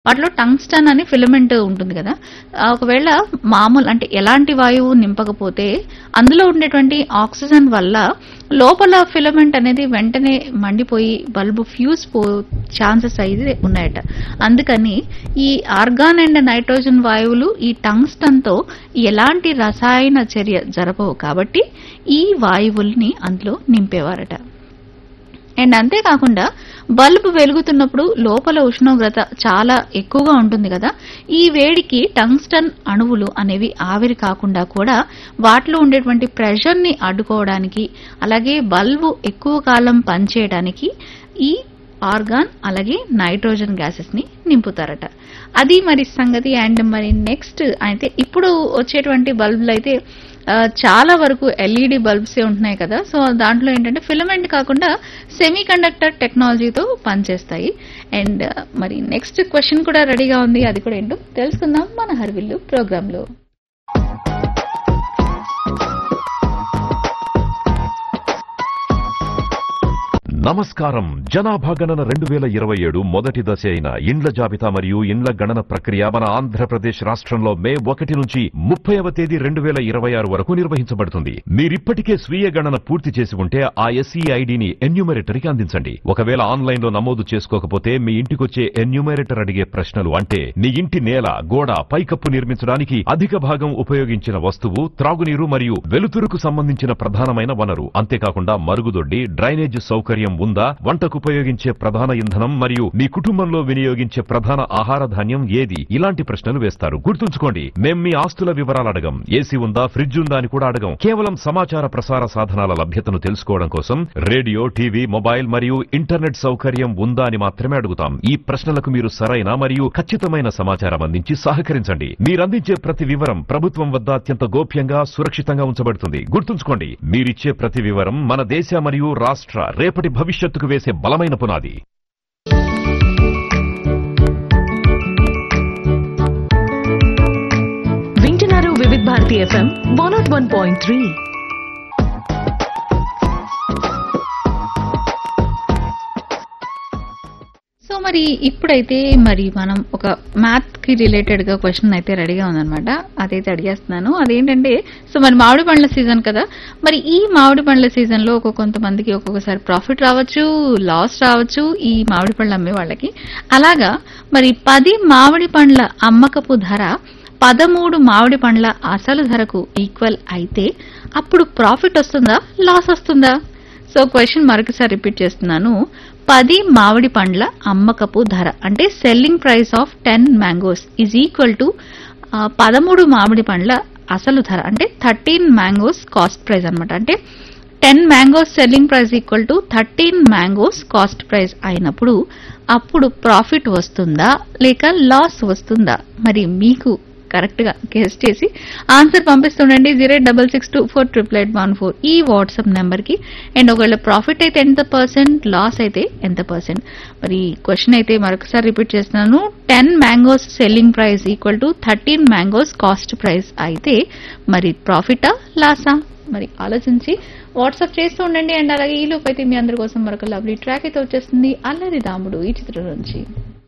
వాటిలో టంగ్స్టన్ అని ఫిలమెంట్ ఉంటుంది కదా ఆ, ఒకవేళ మామూలు అంటే ఎలాంటి వాయువు నింపకపోతే అందులో ఉండేటువంటి ఆక్సిజన్ వల్ల లోపల ఫిలమెంట్ అనేది వెంటనే మండిపోయి బల్బు ఫ్యూజ్ పో ఛాన్సెస్ అయితే ఉన్నాయట అందుకని ఈ ఆర్గాన్ అండ్ నైట్రోజన్ వాయువులు ఈ టంగ్స్టన్ తో ఎలాంటి రసాయన చర్య జరపవు కాబట్టి ఈ వాయువుల్ని అందులో నింపేవారట అండ్ అంతేకాకుండా బల్బ్ వెలుగుతున్నప్పుడు లోపల ఉష్ణోగ్రత చాలా ఎక్కువగా ఉంటుంది కదా ఈ వేడికి టంగ్స్టన్ అణువులు అనేవి ఆవిరి కాకుండా కూడా వాటిలో ఉండేటువంటి ప్రెషర్ ని అడ్డుకోవడానికి అలాగే బల్బు ఎక్కువ కాలం పనిచేయడానికి ఈ ఆర్గాన్ అలాగే నైట్రోజన్ గ్యాసెస్ ని నింపుతారట అది మరి సంగతి అండ్ మరి నెక్స్ట్ అయితే ఇప్పుడు వచ్చేటువంటి బల్బులు అయితే ఆ, చాలా వరకు ఎల్ఈడి బల్బ్సే ఉంటున్నాయి కదా సో దాంట్లో ఏంటంటే ఫిలమెంట్ కాకుండా సెమీ కండక్టర్ టెక్నాలజీతో పనిచేస్తాయి అండ్ మరి నెక్స్ట్ క్వశ్చన్ కూడా రెడీగా ఉంది అది కూడా ఏంటో తెలుసుకుందాం మన హర్విల్లు ప్రోగ్రాంలో నమస్కారం జనాభా గణన రెండు వేల ఇరవై ఏడు మొదటి దశ అయిన ఇండ్ల జాబితా మరియు ఇండ్ల గణన ప్రక్రియ మన ఆంధ్రప్రదేశ్ రాష్ట్రంలో మే ఒకటి నుంచి ముప్పైవ తేదీ రెండు వేల ఇరవై ఆరు వరకు నిర్వహించబడుతుంది మీరిప్పటికే స్వీయ గణన పూర్తి చేసి ఉంటే ఆ ఎస్ఈ ఐడిని ఎన్యూమరేటర్కి అందించండి ఒకవేళ ఆన్లైన్ లో నమోదు చేసుకోకపోతే మీ ఇంటికొచ్చే ఎన్యూమరేటర్ అడిగే ప్రశ్నలు అంటే నీ ఇంటి నేల గోడ పైకప్పు నిర్మించడానికి అధిక భాగం ఉపయోగించిన వస్తువు త్రాగునీరు మరియు వెలుతురుకు సంబంధించిన ప్రధానమైన వనరు అంతేకాకుండా మరుగుదొడ్డి డ్రైనేజ్ సౌకర్యం ఉందా వంటకు ఉపయోగించే ప్రధాన ఇంధనం మరియు మీ కుటుంబంలో వినియోగించే ప్రధాన ఆహార ధాన్యం ఏది ఇలాంటి ప్రశ్నలు వేస్తారు గుర్తుంచుకోండి మేం మీ ఆస్తుల వివరాలు అడగం ఏసీ ఉందా ఫ్రిడ్జ్ ఉందా అని కూడా అడగం కేవలం సమాచార ప్రసార సాధనాల లభ్యతను తెలుసుకోవడం కోసం రేడియో టీవీ మొబైల్ మరియు ఇంటర్నెట్ సౌకర్యం ఉందా అని మాత్రమే అడుగుతాం ఈ ప్రశ్నలకు మీరు సరైన మరియు ఖచ్చితమైన సమాచారం అందించి సహకరించండి మీరందించే ప్రతి వివరం ప్రభుత్వం వద్ద అత్యంత గోప్యంగా సురక్షితంగా ఉంచబడుతుంది గుర్తుంచుకోండి మీరిచ్చే ప్రతి వివరం మన దేశ మరియు రాష్ట్ర రేపటి భవిష్యత్తుకు వేసే బలమైన పునాది వింటున్నారు Vividh Bharati FM one nought one point three so మరి ఇప్పుడైతే మరి మనం ఒక మ్యాథ్ కి రిలేటెడ్ గా క్వశ్చన్ అయితే రెడీగా ఉందన్నమాట అదైతే అడిగేస్తున్నాను అదేంటంటే సో మరి మామిడి పండ్ల సీజన్ కదా మరి ఈ మామిడి పండ్ల సీజన్ లో ఒక్కొక్క కొంతమందికి ఒక్కొక్కసారి ప్రాఫిట్ రావచ్చు లాస్ రావచ్చు ఈ మామిడి పళ్ళు అమ్మే వాళ్ళకి అలాగా మరి పది మామిడి పండ్ల అమ్మకపు ధర పదమూడు మామిడి పండ్ల అసలు ధరకు ఈక్వల్ అయితే అప్పుడు ప్రాఫిట్ వస్తుందా లాస్ వస్తుందా సో క్వశ్చన్ మరొకసారి రిపీట్ చేస్తున్నాను పది మామిడి పండ్ల అమ్మకపు ధర అంటే selling price of ten mangoes is equal to పదమూడు మామిడి పండ్ల అసలు ధర అంటే థర్టీన్ మ్యాంగోస్ కాస్ట్ ప్రైస్ అన్నమాట అంటే ten mangoes selling price equal to thirteen mangoes cost price అయినప్పుడు అప్పుడు ప్రాఫిట్ వస్తుందా లేక లాస్ వస్తుందా మరి మీకు కరెక్ట్ గా గెస్ చేసి ఆన్సర్ పంపిస్తుండండి zero double six two four triple eight one four ఈ వాట్సాప్ నెంబర్ కి అండ్ ఒకవేళ ప్రాఫిట్ అయితే ఎంత పర్సెంట్ లాస్ అయితే ఎంత పర్సెంట్ మరి క్వశ్చన్ అయితే మరొకసారి రిపీట్ చేస్తున్నాను ten mangoes selling price equal to thirteen mangoes cost price అయితే మరి ప్రాఫిటా లాసా మరి ఆలోచించి వాట్సాప్ చేస్తూ ఉండండి అండ్ అలాగే ఈ లోపు అయితే మీ అందరి కోసం మరొక లవ్లీ ట్రాక్ అయితే వచ్చేస్తుంది అల్లరి రాముడు ఈ చిత్రం నుంచి